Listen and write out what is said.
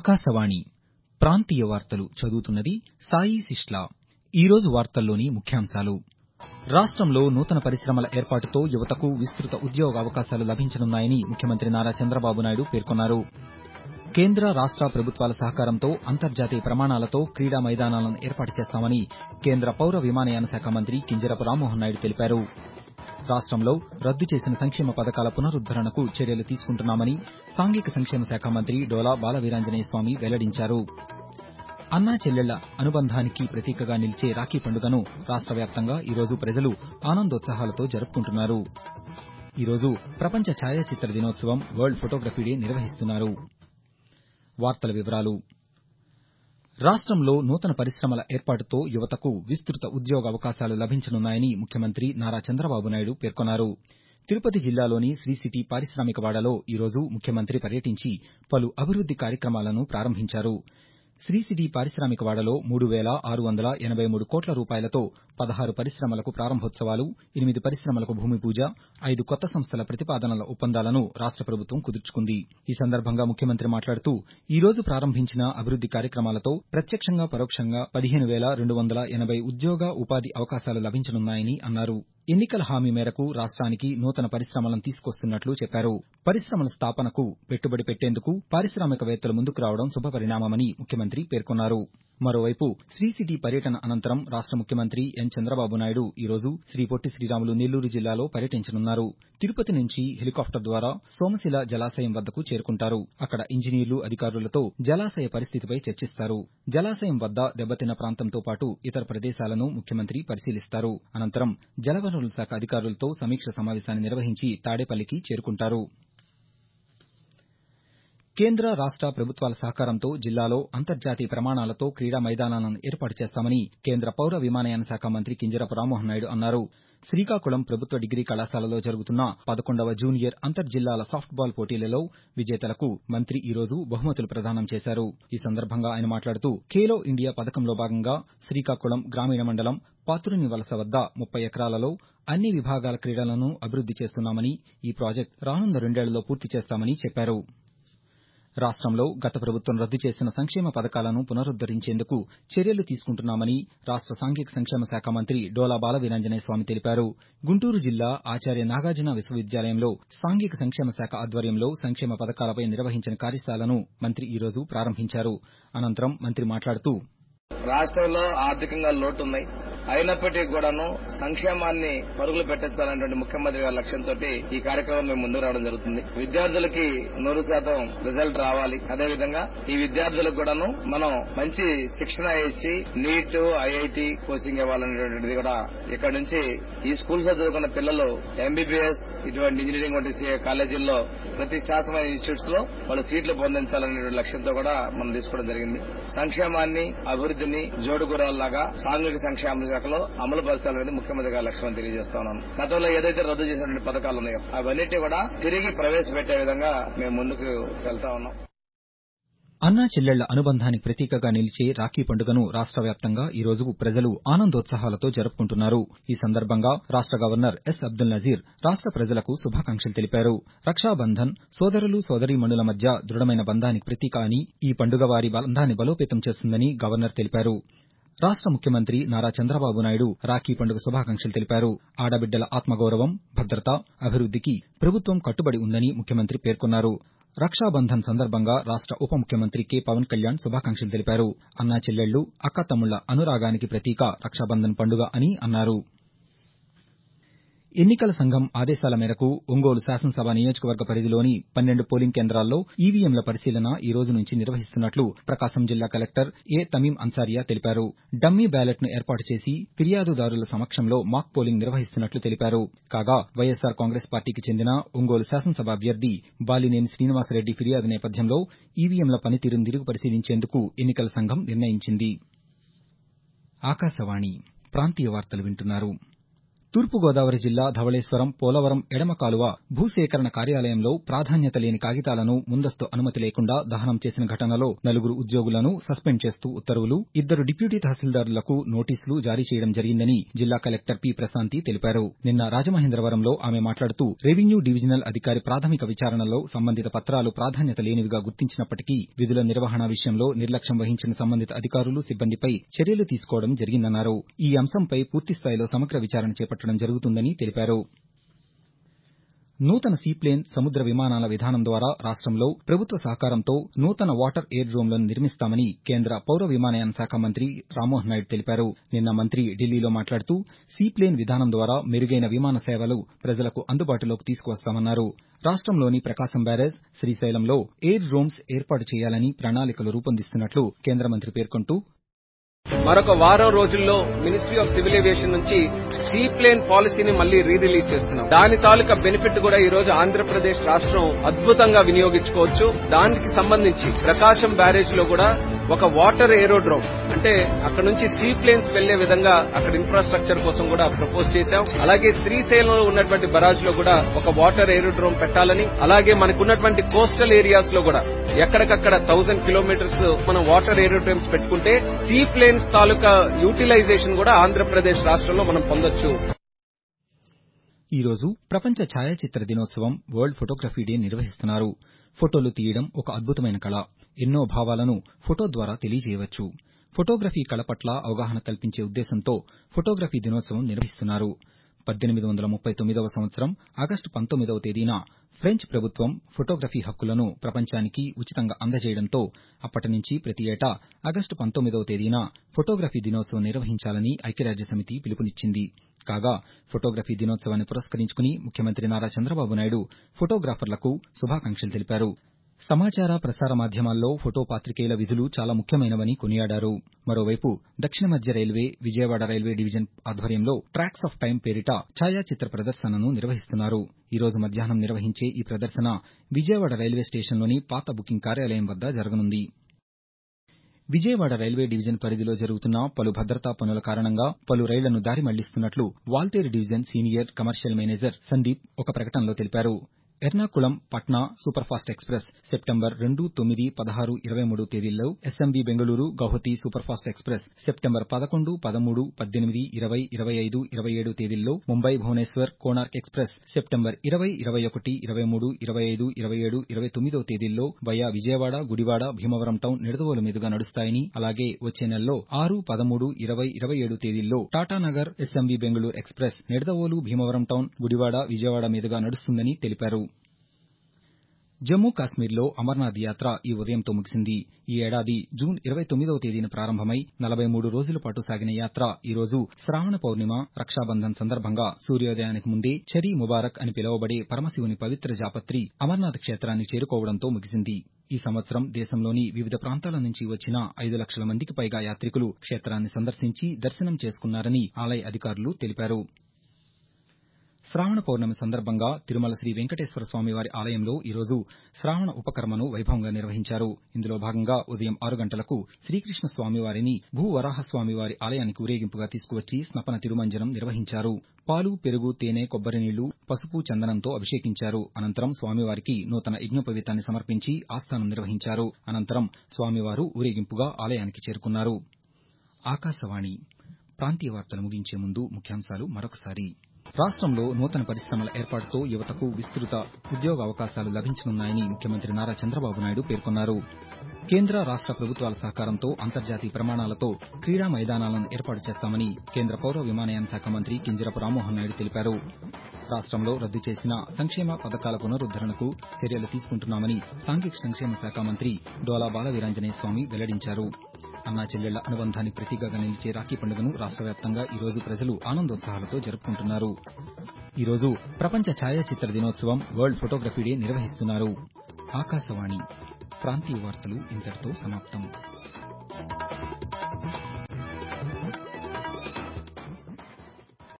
ఆకాశవాణి ప్రాంతీయ వార్తలు చదువుతున్నది సాయి సిస్లా ఈరోజు వార్తల్లోని ముఖ్యాంశాలు రాష్టంలో నూతన పరిశమల ఏర్పాటుతో యువతకు విస్తృత ఉద్యోగావకాశాలు లభించనున్నాయని ముఖ్యమంత్రి నారా చంద్రబాబు నాయుడు పేర్కొన్నారు కేంద్ర రాష్ట ప్రభుత్వాల సహకారంతో అంతర్జాతీయ ప్రమాణాలతో క్రీడా మైదానాలను ఏర్పాటు చేస్తామని కేంద్ర పౌర విమానయాన శాఖ మంత్రి కింజరాపు రామ్మోహన్ నాయుడు తెలిపారు రాష్టంలో రద్దు చేసిన సంక్షేమ పథకాల పునరుద్దరణకు చర్యలు తీసుకుంటున్నామని సాంఘిక సంక్షేమ శాఖ మంత్రి డోలా బాలవీరాంజనేయ స్వామి వెల్లడించారు అన్నా చెల్లెళ్ల అనుబంధానికి ప్రతీకగా నిలిచే రాఖీ పండుగను రాష్ట వ్యాప్తంగా ఈరోజు ప్రజలు ఆనందోత్సాహాలతో జరుపుకుంటున్నారు ఈరోజు ప్రపంచ ఛాయాచిత్ర దినోత్సవం వరల్డ్ ఫొటోగ్రఫీ డే నిర్వహిస్తున్నారు రాష్టంలో నూతన పరిశమల ఏర్పాటుతో యువతకు విస్తృత ఉద్యోగావకాశాలు లభించనున్నాయని ముఖ్యమంత్రి నారా చంద్రబాబు నాయుడు పేర్కొన్నారు తిరుపతి జిల్లాలోని శ్రీసిటీ పారిశామికవాడలో ఈరోజు ముఖ్యమంత్రి పర్యటించి పలు అభివృద్ది కార్యక్రమాలను ప్రారంభించారు శ్రీసిటీ పారిశామికవాడలో మూడు వేల ఆరు వందల ఎనబై మూడు కోట్ల రూపాయలతో పదహారు పరిశమలకు ప్రారంభోత్సవాలు ఎనిమిది పరిశమలకు భూమి పూజ ఐదు కొత్త సంస్థల ప్రతిపాదనల ఒప్పందాలను రాష్ట ప్రభుత్వం కుదుర్చుకుంది ఈ సందర్భంగా ముఖ్యమంత్రి మాట్లాడుతూ ఈ రోజు ప్రారంభించిన అభివృద్ది కార్యక్రమాలతో ప్రత్యక్షంగా పరోక్షంగా పదిహేను వేల రెండు వందల ఎనబై ఉద్యోగ ఉపాధి అవకాశాలు లభించనున్నాయని అన్నారు ఎన్నికల హామీ మేరకు రాష్ట్రానికి నూతన పరిశమలను తీసుకొస్తున్నట్లు చెప్పారు పరిశమల స్థాపనకు పెట్టుబడి పెట్టేందుకు పారిశామికవేత్తలు ముందుకు రావడం శుభపరిణామమని ముఖ్యమంత్రి పేర్కొన్నారు మరోవైపు శ్రీసిటీ పర్యటన అనంతరం రాష్ట ముఖ్యమంత్రి ఎన్ చంద్రబాబు నాయుడు ఈరోజు శ్రీ పొట్టి శ్రీరాములు నెల్లూరు జిల్లాలో పర్యటించనున్నారు తిరుపతి నుంచి హెలికాప్టర్ ద్వారా సోమశిల జలాశయం వద్దకు చేరుకుంటారు అక్కడ ఇంజనీర్లు అధికారులతో జలాశయ పరిస్థితిపై చర్చిస్తారు జలాశయం వద్ద దెబ్బతిన్న ప్రాంతంతో పాటు ఇతర ప్రదేశాలను ముఖ్యమంత్రి పరిశీలిస్తారు అనంతరం జలవనరుల శాఖ అధికారులతో సమీక్ష సమావేశాన్ని నిర్వహించి తాడేపల్లికి చేరుకుంటారు కేంద్ర రాష్ట ప్రభుత్వాల సహకారంతో జిల్లాలో అంతర్జాతీయ ప్రమాణాలతో క్రీడా మైదానాలను ఏర్పాటు చేస్తామని కేంద్ర పౌర విమానయాన శాఖ మంత్రి కింజరాపు రామ్మోహన్ నాయుడు అన్నారు శ్రీకాకుళం ప్రభుత్వ డిగ్రీ కళాశాలలో జరుగుతున్న పదకొండవ జూనియర్ అంతర్ జిల్లాల సాఫ్ట్ బాల్ పోటీలలో విజేతలకు మంత్రి ఈరోజు బహుమతులు ప్రదానం చేశారు ఈ సందర్భంగా ఆయన మాట్లాడుతూ ఖేలో ఇండియా పథకంలో భాగంగా శ్రీకాకుళం గ్రామీణ మండలం పాతురుని వలస వద్ద ముప్పై ఎకరాలలో అన్ని విభాగాల క్రీడలను అభివృద్ది చేస్తున్నామని ఈ ప్రాజెక్టు రానున్న రెండేళ్లలో పూర్తి చేస్తామని చెప్పారు రాష్టంలో గత ప్రభుత్వం రద్దు చేసిన సంక్షేమ పథకాలను పునరుద్దరించేందుకు చర్యలు తీసుకుంటున్నామని రాష్ట సాంఘిక సంక్షేమ శాఖ మంత్రి డోలా బాలవీరాంజనేయ స్వామి తెలిపారు గుంటూరు జిల్లా ఆచార్య నాగార్జున విశ్వవిద్యాలయంలో సాంఘిక సంక్షేమ శాఖ ఆధ్వర్యంలో సంక్షేమ పథకాలపై నిర్వహించిన కార్యశాలను మంత్రి ఈరోజు ప్రారంభించారు అనంతరం మంత్రి మాట్లాడుతూ రాష్టంలో ఆర్థికంగా లోటున్నాయి అయినప్పటికీ కూడాను సంక్షేమాన్ని పరుగులు పెట్టించాలనేటువంటి ముఖ్యమంత్రి గారి లక్ష్యంతో ఈ కార్యక్రమం మేము ముందుకు రావడం జరుగుతుంది విద్యార్థులకి నూరు శాతం రిజల్ట్ రావాలి అదేవిధంగా ఈ విద్యార్థులకు కూడాను మనం మంచి శిక్షణ ఇచ్చి నీట్ ఐఐటి కోచింగ్ ఇవ్వాలనేటువంటిది కూడా ఇక్కడ నుంచి ఈ స్కూల్స్ లో చదువుకున్న పిల్లలు ఎంబీబీఎస్ ఇటువంటి ఇంజనీరింగ్ వంటి కాలేజీల్లో ప్రతిష్టాత్మక ఇన్స్టిట్యూట్స్ లో వాళ్ళు సీట్లు పొందించాలనే లక్ష్యంతో కూడా మనం తీసుకోవడం జరిగింది సంక్షేమాన్ని అభివృద్ధిని జోడుగురాల్లాగా సాంఘిక సంక్షేమ శాఖలో అమలు పరచాలనేది ముఖ్యమంత్రి గారి లక్ష్యం తెలియజేస్తా ఉన్నాను గతంలో ఏదైతే రద్దు చేసినటువంటి పథకాలు ఉన్నాయో అవన్నిటి కూడా తిరిగి ప్రవేశపెట్టే విధంగా మేము ముందుకు వెళ్తా ఉన్నాం అన్నా చెల్లెళ్ల అనుబంధానికి ప్రతీకగా నిలిచే రాఖీ పండుగను రాష్ట వ్యాప్తంగా ఈరోజు ప్రజలు ఆనందోత్సాహాలతో జరుపుకుంటున్నారు ఈ సందర్భంగా రాష్ట గవర్నర్ ఎస్ అబ్దుల్ నజీర్ రాష్ట ప్రజలకు శుభాకాంక్షలు తెలిపారు రక్షాబంధన్ సోదరులు సోదరీమణుల మధ్య దృఢమైన బంధానికి ప్రతీక అని ఈ పండుగ వారి బంధాన్ని బలోపేతం చేస్తుందని గవర్నర్ తెలిపారు రాష్ట ముఖ్యమంత్రి నారా చంద్రబాబు నాయుడు రాఖీ పండుగ శుభాకాంక్షలు తెలిపారు ఆడబిడ్డల ఆత్మగౌరవం భద్రత అభివృద్దికి ప్రభుత్వం కట్టుబడి ఉందని ముఖ్యమంత్రి పేర్కొన్నారు రక్షాబంధన్ సందర్భంగా రాష్ట ఉప ముఖ్యమంత్రి కె పవన్ కళ్యాణ్ శుభాకాంక్షలు తెలిపారు అన్నా చెల్లెళ్లు అక్కాతమ్ముళ్ల అనురాగానికి ప్రతీక రక్షాబంధన్ పండుగ అని అన్నారు ఎన్నికల సంఘం ఆదేశాల మేరకు ఒంగోలు శాసనసభ నియోజకవర్గ పరిధిలోని పన్నెండు పోలింగ్ కేంద్రాల్లో ఈవీఎంల పరిశీలన ఈ రోజు నుంచి నిర్వహిస్తున్నట్లు ప్రకాశం జిల్లా కలెక్టర్ ఏ తమీం అన్సారియా తెలిపారు డమ్మీ బ్యాలెట్ను ఏర్పాటు చేసి ఫిర్యాదుదారుల సమక్షంలో మాక్ పోలింగ్ నిర్వహిస్తున్నట్లు తెలిపారు కాగా వైఎస్సార్ కాంగ్రెస్ పార్టీకి చెందిన ఒంగోలు శాసనసభ అభ్యర్థి బాలినేని శ్రీనివాసరెడ్డి ఫిర్యాదు నేపథ్యంలో ఈవీఎంల పనితీరును తిరిగి పరిశీలించేందుకు ఎన్నికల సంఘం నిర్ణయించింది ఆకాశవాణి ప్రాంతీయ వార్తలు వింటున్నారు తూర్పుగోదావరి జిల్లా ధవళేశ్వరం పోలవరం ఎడమ కాలువ భూసేకరణ కార్యాలయంలో ప్రాధాన్యత లేని కాగితాలను ముందస్తు అనుమతి లేకుండా దహనం చేసిన ఘటనలో నలుగురు ఉద్యోగులను సస్పెండ్ చేస్తూ ఉత్తర్వులు ఇద్దరు డిప్యూటీ తహసీల్దారులకు నోటీసులు జారీ చేయడం జరిగిందని జిల్లా కలెక్టర్ పి ప్రశాంతి తెలిపారు నిన్న రాజమహేంద్రవరంలో ఆమె మాట్లాడుతూ రెవెన్యూ డివిజనల్ అధికారి ప్రాథమిక విచారణలో సంబంధిత పత్రాలు ప్రాధాన్యత లేనివిగా గుర్తించినప్పటికీ విధుల నిర్వహణ విషయంలో నిర్లక్ష్యం వహించిన సంబంధిత అధికారులు సిబ్బందిపై చర్యలు తీసుకోవడం జరిగిందన్నారు ఈ అంశంపై పూర్తిస్థాయిలో సమగ్ర విచారణ చేపట్టడం జరుగుతుందని తెలిపారు నూతన సీప్లేన్ సముద్ర విమానాల విధానం ద్వారా రాష్టంలో ప్రభుత్వ సహకారంతో నూతన వాటర్ ఎయిర్ డ్రోమ్లను నిర్మిస్తామని కేంద్ర పౌర విమానయాన శాఖ మంత్రి రామ్మోహన్ నాయుడు తెలిపారు నిన్న మంత్రి ఢిల్లీలో మాట్లాడుతూ సీప్లేన్ విధానం ద్వారా మెరుగైన విమాన సేవలు ప్రజలకు అందుబాటులోకి తీసుకువస్తామన్నారు రాష్టంలోని ప్రకాశం బ్యారేజ్ శ్రీశైలంలో ఎయిర్ డ్రోమ్స్ ఏర్పాటు చేయాలని ప్రణాళికలు రూపొందిస్తున్నట్లు కేంద్ర మంత్రి పేర్కొంటూ మరొక వారం రోజుల్లో మినిస్ట్రీ ఆఫ్ సివిల్ ఏవియేషన్ నుంచి సీ ప్లేన్ పాలసీని మళ్లీ రీ రిలీజ్ చేస్తున్నాం దాని తాలూకా బెనిఫిట్ కూడా ఈ రోజు ఆంధ్రప్రదేశ్ రాష్ట్రం అద్భుతంగా వినియోగించుకోవచ్చు దానికి సంబంధించి ప్రకాశం బ్యారేజ్ లో కూడా ఒక వాటర్ ఏరోడ్రోమ్ అంటే అక్కడ నుంచి సీ ప్లేన్స్ వెళ్లే విధంగా అక్కడ ఇన్ఫ్రాస్ట్రక్చర్ కోసం కూడా ప్రపోజ్ చేశాం అలాగే శ్రీశైలంలో ఉన్నటువంటి బరాజ్ లో కూడా ఒక వాటర్ ఏరోడ్రోమ్ పెట్టాలని అలాగే మనకున్నటువంటి కోస్టల్ ఏరియాస్ లో కూడా ఎక్కడికక్కడ థౌసండ్ కిలోమీటర్స్ మనం వాటర్ ఏరోడ్రోమ్స్ పెట్టుకుంటే సీ ప్లేన్స్ తాలూకా యూటిలైజేషన్ కూడా ఆంధ్రప్రదేశ్ రాష్ట్రంలో మనం పొందొచ్చు ఈ రోజు ప్రపంచ ఛాయాచిత్ర దినోత్సవం వరల్డ్ ఫోటోగ్రఫీ డే నిర్వహిస్తున్నారు ఫోటోలు తీయడం ఒక అద్భుతమైన కళ ఎన్నో భావాలను ఫోటో ద్వారా తెలియజేయవచ్చు ఫోటోగ్రఫీ కళ పట్ల అవగాహన కల్పించే ఉద్దేశంతో ఫోటోగ్రఫీ దినోత్సవం నిర్వహిస్తున్నారు పద్దెనిమిది వందల ముప్పై తొమ్మిదవ సంవత్సరం ఆగస్టు పంతొమ్మిదవ తేదీన ఫ్రెంచ్ ప్రభుత్వం ఫోటోగ్రఫీ హక్కులను ప్రపంచానికి ఉచితంగా అందజేయడంతో అప్పటి నుంచి ప్రతి ఏటా ఆగస్టు పంతొమ్మిదవ తేదీన ఫోటోగ్రఫీ దినోత్సవం నిర్వహించాలని ఐక్యరాజ్యసమితి పిలుపునిచ్చింది కాగా ఫోటోగ్రఫీ దినోత్సవాన్ని పురస్కరించుకుని ముఖ్యమంత్రి నారా చంద్రబాబు నాయుడు ఫోటోగ్రాఫర్లకు శుభాకాంక్షలు తెలిపారు సమాచార ప్రసార మాధ్యమాల్లో ఫోటో పాతికేయుల విధులు చాలా ముఖ్యమైనవని కొనియాడారు మరోవైపు దక్షిణ మధ్య రైల్వే విజయవాడ రైల్వే డివిజన్ ఆధ్వర్యంలో ట్రాక్స్ ఆఫ్ టైం పేరిట ఛాయాచిత్ర ప్రదర్శనను నిర్వహిస్తున్నారు ఈ రోజు మధ్యాహ్నం నిర్వహించే ఈ ప్రదర్శన విజయవాడ రైల్వే స్టేషన్లోని పాత బుకింగ్ కార్యాలయం వద్ద జరగనుంది విజయవాడ రైల్వే డివిజన్ పరిధిలో జరుగుతున్న పలు భద్రతా పనుల కారణంగా పలు రైళ్లను దారి మళ్లిస్తున్నట్లు Waltair division senior commercial manager Sandeep ఒక ప్రకటనలో తెలిపారు Ernakulam Patna superfast express September రెండు తొమ్మిది పదహారు ఇరవై మూడు తేదీల్లో SMV Bengaluru Guwahati superfast express September పదకొండు పదమూడు పద్దెనిమిది ఇరవై ఇరవై ఐదు ఇరవై ఏడు తేదీల్లో ముంబై భువనేశ్వర్ కోనార్క్ ఎక్స్ప్రెస్ సెప్టెంబర్ ఇరవై ఇరవై ఒకటి ఇరవై మూడు ఇరవై ఐదు ఇరవై ఏడు ఇరవై తొమ్మిదో తేదీల్లో వయా విజయవాడ గుడివాడ భీమవరం టౌన్ నిడదవోలు మీదుగా నడుస్తాయని అలాగే వచ్చే నెలలో ఆరు పదమూడు ఇరవై ఇరవై ఏడు తేదీల్లో Tatanagar SMV Bengaluru express Nidadavolu Bhimavaram town Gudivada Vijayawada మీదుగా నడుస్తుందని తెలిపారు జమ్మూ కాశ్మీర్లో అమర్నాథ్ యాత్ర ఈ ఉదయంతో ముగిసింది ఈ ఏడాది జూన్ ఇరవై తొమ్మిదవ తేదీన ప్రారంభమై నలభై మూడు రోజుల పాటు సాగిన యాత్ర ఈ రోజు శ్రావణ పౌర్ణిమ రక్షాబంధన్ సందర్భంగా సూర్యోదయానికి ముందే చరీ ముబారక్ అని పిలువబడే పరమశివుని పవిత్ర జాపత్రి అమర్నాథ్ క్షేత్రాన్ని చేరుకోవడంతో ముగిసింది ఈ సంవత్సరం దేశంలోని వివిధ ప్రాంతాల నుంచి వచ్చిన ఐదు లక్షల మందికి పైగా యాత్రికులు క్షేత్రాన్ని సందర్శించి దర్శనం చేసుకున్నారని ఆలయ అధికారులు తెలిపారు శ్రావణ పౌర్ణమి సందర్భంగా తిరుమల శ్రీ వెంకటేశ్వర స్వామివారి ఆలయంలో ఈరోజు శ్రావణ ఉపకర్మను వైభవంగా నిర్వహించారు ఇందులో భాగంగా ఉదయం ఆరు గంటలకు శ్రీకృష్ణ స్వామివారిని భూవరాహ స్వామివారి ఆలయానికి ఊరేగింపుగా తీసుకువచ్చి స్నపన తిరుమంజనం నిర్వహించారు పాలు పెరుగు తేనె కొబ్బరి నీళ్లు పసుపు చందనంతో అభిషేకించారు అనంతరం స్వామివారికి నూతన యజ్ఞోపవీతాన్ని సమర్పించి ఆస్థానం నిర్వహించారు అనంతరం స్వామివారు ఊరేగింపుగా ఆలయానికి చేరుకున్నారు ఆకాశవాణి ప్రాంతీయ వార్తలు ముగించే ముందు ముఖ్యాంశాలు మరొకసారి రాష్ట్రంలో నూతన పరిశ్రమల ఏర్పాటుతో యువతకు విస్తృత ఉద్యోగ అవకాశాలు లభించనున్నాయని ముఖ్యమంత్రి నారా చంద్రబాబు నాయుడు పేర్కొన్నారు కేంద్ర రాష్ట ప్రభుత్వాల సహకారంతో అంతర్జాతీయ ప్రమాణాలతో క్రీడా మైదానాలను ఏర్పాటు చేస్తామని కేంద్ర పౌర విమానయాన శాఖ మంత్రి కింజరపు రామ్మోహన్ నాయుడు తెలిపారు రాష్ట్రంలో రద్దు చేసిన సంక్షేమ పథకాల పునరుద్దరణకు చర్యలు తీసుకుంటున్నామని సాంఘిక సంక్షేమ శాఖ మంత్రి డోలా బాలవీరాంజనేయ స్వామి వెల్లడించారు అన్నా చెల్లెళ్ల అనుబంధానికి ప్రతీకగా నిలిచే రాఖీ పండుగను రాష్ట వ్యాప్తంగా ఈ రోజు ప్రజలు ఆనందోత్సాహాలతో జరుపుకుంటున్నారు ఈ రోజు ప్రపంచ ఛాయాచిత్ర దినోత్సవం వరల్డ్ ఫోటోగ్రఫీ డే నిర్వహిస్తున్నారు ఆకాశవాణి ప్రాంతీయ వార్తలు ఇంతటితో సమాప్తం